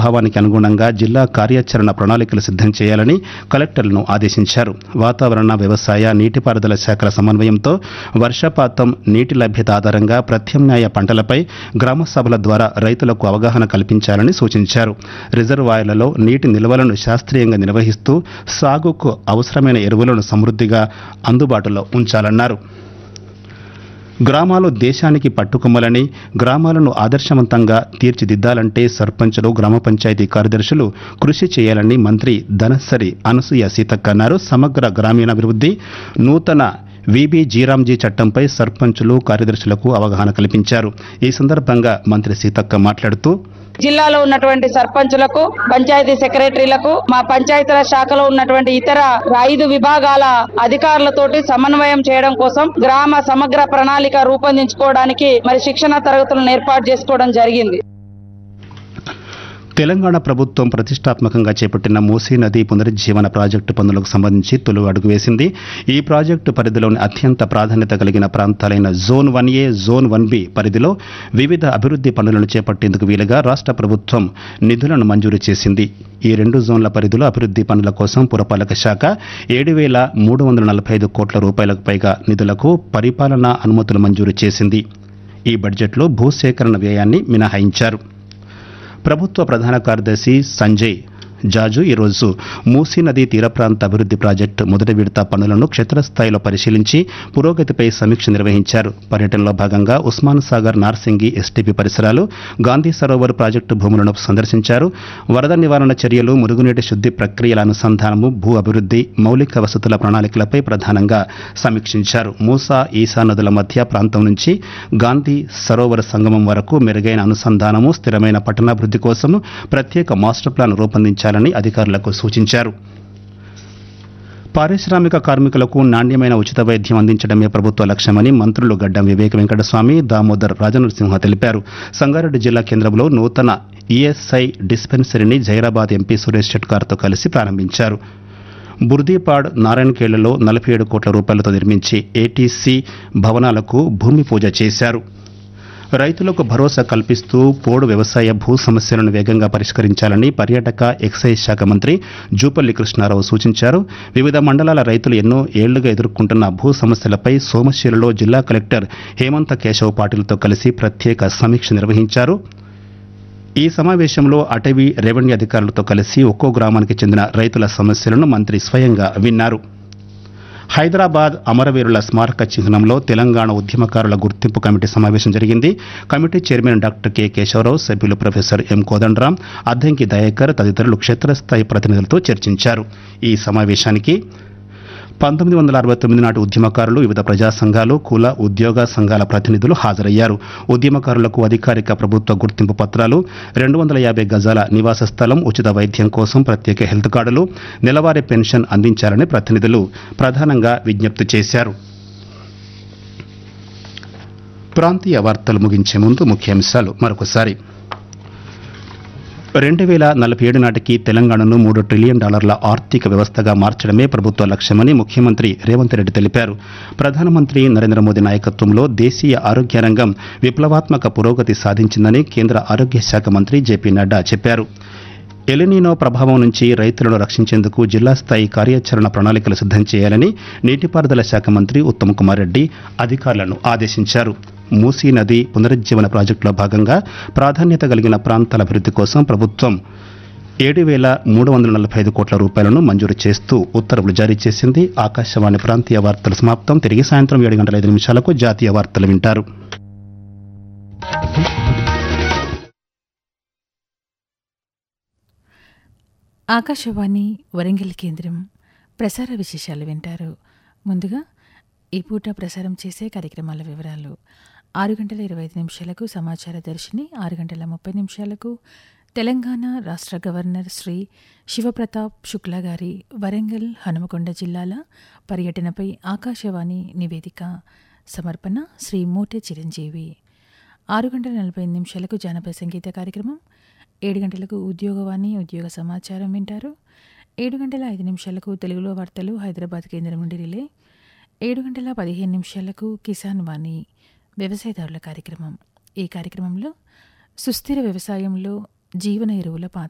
ప్రభావానికి అనుగుణంగా జిల్లా కార్యాచరణ ప్రణాళికలు సిద్ధం చేయాలని కలెక్టర్లను ఆదేశించారు వాతావరణ వ్యవసాయ నీటిపారుదల శాఖల సమన్వయంతో వర్షపాతం నీటి లభ్యత ఆధారంగా ప్రత్యామ్నాయ పంటలపై గ్రామ సభల ద్వారా రైతులకు అవగాహన కల్పించాలని సూచించారు రిజర్వాయర్లలో నీటి నిల్వలను శాస్త్రీయంగా నిర్వహిస్తూ సాగుకు అవసరమైన ఎరువులను సమృద్ధిగా అందుబాటులో ఉంచాలన్నారు గ్రామాలు దేశానికి పట్టుకొమ్మలని గ్రామాలను ఆదర్శవంతంగా తీర్చిదిద్దాలంటే సర్పంచులు గ్రామ పంచాయతీ కార్యదర్శులు కృషి చేయాలని మంత్రి ధనసరి అనసూయ సీతక్క అన్నారు సమగ్ర గ్రామీణాభివృద్ధి నూతన విబి జీరాంజీ చట్టంపై సర్పంచులు కార్యదర్శులకు అవగాహన కల్పించారు ఈ సందర్భంగా మంత్రి సీతక్క మాట్లాడుతూ జిల్లాలో ఉన్నటువంటి సర్పంచులకు పంచాయతీ సెక్రటరీలకు మా పంచాయతీల శాఖలో ఉన్నటువంటి ఇతర ఐదు విభాగాల అధికారులతోటి సమన్వయం చేయడం కోసం గ్రామ సమగ్ర ప్రణాళిక రూపొందించుకోవడానికి మరి శిక్షణ తరగతులను ఏర్పాటు చేసుకోవడం జరిగింది తెలంగాణ ప్రభుత్వం ప్రతిష్టాత్మకంగా చేపట్టిన మూసీ నది పునరుజ్జీవన ప్రాజెక్టు పనులకు సంబంధించి తొలి అడుగు వేసింది ఈ ప్రాజెక్టు పరిధిలోని అత్యంత ప్రాధాన్యత కలిగిన ప్రాంతాలైన zone one A zone one B పరిధిలో వివిధ అభివృద్ధి పనులను చేపట్టేందుకు వీలుగా రాష్ట్ర ప్రభుత్వం నిధులను మంజూరు చేసింది ఈ రెండు జోన్ల పరిధిలో అభివృద్ధి పనుల కోసం పురపాలక శాఖ ఏడు వేల మూడు వందల నలభై ఐదు కోట్ల రూపాయలకు పైగా నిధులకు పరిపాలనా అనుమతులు మంజూరు చేసింది ఈ బడ్జెట్లో భూసేకరణ వ్యయాన్ని మినహాయించారు ప్రభుత్వ ప్రధాన కార్యదర్శి సంజయ్ జాజు ఈరోజు మూసీ నది తీర ప్రాంత అభివృద్ధి ప్రాజెక్టు మొదటి విడత పనులను క్షేత్రస్థాయిలో పరిశీలించి పురోగతిపై సమీక్ష నిర్వహించారు పర్యటనలో భాగంగా ఉస్మాన్ సాగర్ నార్సింగి ఎస్టీపీ పరిసరాలు గాంధీ సరోవర్ ప్రాజెక్టు భూములను సందర్శించారు వరద నివారణ చర్యలు మురుగునీటి శుద్ధి ప్రక్రియల అనుసంధానము భూ అభివృద్ధి మౌలిక వసతుల ప్రణాళికలపై ప్రధానంగా సమీక్షించారు మూసా ఈశా నదుల మధ్య ప్రాంతం నుంచి గాంధీ సరోవర సంగమం వరకు మెరుగైన అనుసంధానము స్థిరమైన పట్టణాభివృద్ధి కోసం ప్రత్యేక మాస్టర్ ప్లాన్ రూపొందించాలని అధికారులకు సూచించారు పారిశ్రామిక కార్మికులకు నాణ్యమైన ఉచిత వైద్యం అందించడమే ప్రభుత్వ లక్ష్యమని మంత్రులు గడ్డం వివేక వెంకటస్వామి దామోదర్ రాజనరసింహ తెలిపారు సంగారెడ్డి జిల్లా కేంద్రంలో నూతన ఈఎస్ఐ డిస్పెన్సరీని జైరాబాద్ ఎంపీ సురేష్ షెట్కార్తో కలిసి ప్రారంభించారు బుర్దీపాడ్ నారాయణఖేళ్లలో నలభై ఏడు కోట్ల రూపాయలతో నిర్మించి ఏటీసీ భవనాలకు భూమి పూజ చేశారు రైతులకు భరోసా కల్పిస్తూ పోడు వ్యవసాయ భూ సమస్యలను వేగంగా పరిష్కరించాలని పర్యాటక ఎక్సైజ్ శాఖ మంత్రి జూపల్లి కృష్ణారావు సూచించారు వివిధ మండలాల రైతులు ఎన్నో ఏళ్లుగా ఎదుర్కొంటున్న భూ సమస్యలపై సోమశిలలో జిల్లా కలెక్టర్ హేమంత కేశవ్ పాటిల్తో కలిసి ప్రత్యేక సమీక్ష నిర్వహించారు ఈ సమావేశంలో అటవీ రెవెన్యూ అధికారులతో కలిసి ఒక్కో గ్రామానికి చెందిన రైతుల సమస్యలను మంత్రి స్వయంగా విన్నారు హైదరాబాద్ అమరవీరుల స్మారక చిహ్నంలో తెలంగాణ ఉద్యమకారుల గుర్తింపు కమిటీ సమావేశం జరిగింది committee chairman doctor K Keshavarao సభ్యులు ప్రొఫెసర్ ఎం కోదండరాం అద్దంకి దయాకర్ తదితరులు క్షేత్రస్థాయి ప్రతినిధులతో చర్చించారు ఈ సమావేశానికి పంతొమ్మిది వందల అరవై తొమ్మిది నాటి ఉద్యమకారులు వివిధ ప్రజా సంఘాలు కుల ఉద్యోగ సంఘాల ప్రతినిధులు హాజరయ్యారు ఉద్యమకారులకు అధికారిక ప్రభుత్వ గుర్తింపు పత్రాలు రెండు వందల యాభై గజాల నివాస స్థలం ఉచిత వైద్యం కోసం ప్రత్యేక హెల్త్ కార్డులు నెలవారీ పెన్షన్ అందించాలని ప్రతినిధులు ప్రధానంగా విజ్ఞప్తి చేశారు ప్రాంతీయ వార్తలు ముగించే ముందు ముఖ్యాంశాలు మరొకసారి రెండు వేల నలభై ఏడు నాటికి తెలంగాణను మూడు ట్రిలియన్ డాలర్ల ఆర్థిక వ్యవస్థగా మార్చడమే ప్రభుత్వ లక్ష్యమని ముఖ్యమంత్రి రేవంత్ రెడ్డి తెలిపారు ప్రధానమంత్రి నరేంద్ర మోదీ నాయకత్వంలో దేశీయ ఆరోగ్య రంగం విప్లవాత్మక పురోగతి సాధించిందని కేంద్ర ఆరోగ్య శాఖ మంత్రి జేపీ నడ్డా చెప్పారు ఎలినీనో ప్రభావం నుంచి రైతులను రక్షించేందుకు జిల్లా స్థాయి కార్యాచరణ ప్రణాళికలు సిద్ధం చేయాలని నీటిపారుదల శాఖ మంత్రి ఉత్తమ్ కుమార్ రెడ్డి అధికారులను ఆదేశించారు మూసీ నది పునరుజ్జీవన ప్రాజెక్టులో భాగంగా ప్రాధాన్యత కలిగిన ప్రాంతాల అభివృద్ధి కోసం ప్రభుత్వం ఏడు వేల మూడు వందల నలభై ఐదు కోట్ల రూపాయలను మంజూరు చేస్తూ ఉత్తర్వులు జారీ చేసింది ఆకాశవాణి ప్రాంతీయ వార్తలు సమాప్తం తిరిగి సాయంత్రం ఏడు గంటల ఐదు నిమిషాలకు జాతీయ వార్తలు వింటారు ఆకాశవాణి వరంగల్ కేంద్రం ప్రసార విశేషాలు వింటారు ముందుగా ఈ పూట ప్రసారం చేసే కార్యక్రమాల వివరాలు ఆరు గంటల ఇరవై ఐదు నిమిషాలకు సమాచార దర్శిని ఆరు గంటల ముప్పై నిమిషాలకు తెలంగాణ రాష్ట్ర గవర్నర్ శ్రీ శివప్రతాప్ శుక్లా గారి వరంగల్ హనుమకొండ జిల్లాల పర్యటనపై ఆకాశవాణి నివేదిక సమర్పణ శ్రీ మోటే చిరంజీవి ఆరు గంటల నలభై ఐదు నిమిషాలకు జానపద సంగీత కార్యక్రమం ఏడు గంటలకు ఉద్యోగవాణి ఉద్యోగ సమాచారం వింటారు ఏడు గంటల ఐదు నిమిషాలకు తెలుగులో వార్తలు హైదరాబాద్ కేంద్రం నుండి రిలే ఏడు గంటల పదిహేను నిమిషాలకు కిసాన్ వాణి వ్యవసాయదారుల కార్యక్రమం ఈ కార్యక్రమంలో సుస్థిర వ్యవసాయంలో జీవన ఎరువుల పాత్ర